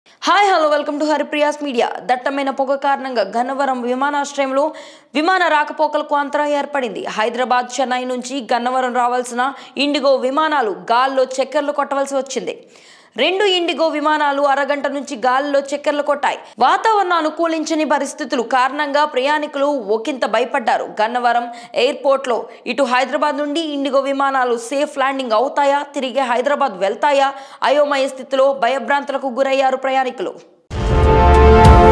hi hello welcome to Haripriya's media దట్టమైన పొగ కారణంగా గన్నవరం విమానాశ్రయంలో విమాన రాకపోకలకు అంతరాయం ఏర్పడింది హైదరాబాద్ చెన్నై నుంచి గన్నవరం రావాల్సిన ఇండిగో విమానాలు గాల్లో చక్కర్లు కొట్టవలసి వచ్చింది రెండు ఇండిగో విమానాలు అరగంట నుంచి గాలిలో చక్కర్లు కొట్టాయి వాతావరణం అనుకూలించని పరిస్థితులు కారణంగా ప్రయాణికులు ఒకంత భయపడ్డారు గన్నవరం ఎయిర్పోర్ట్లో ఇటు హైదరాబాద్ నుండి ఇండిగో విమానాలు సేఫ్ ల్యాండింగ్ అవుతాయా తిరిగి హైదరాబాద్ వెళ్తాయా అయోమయ స్థితిలో భయభ్రాంతులకు గురయ్యారు ప్రయాణికులు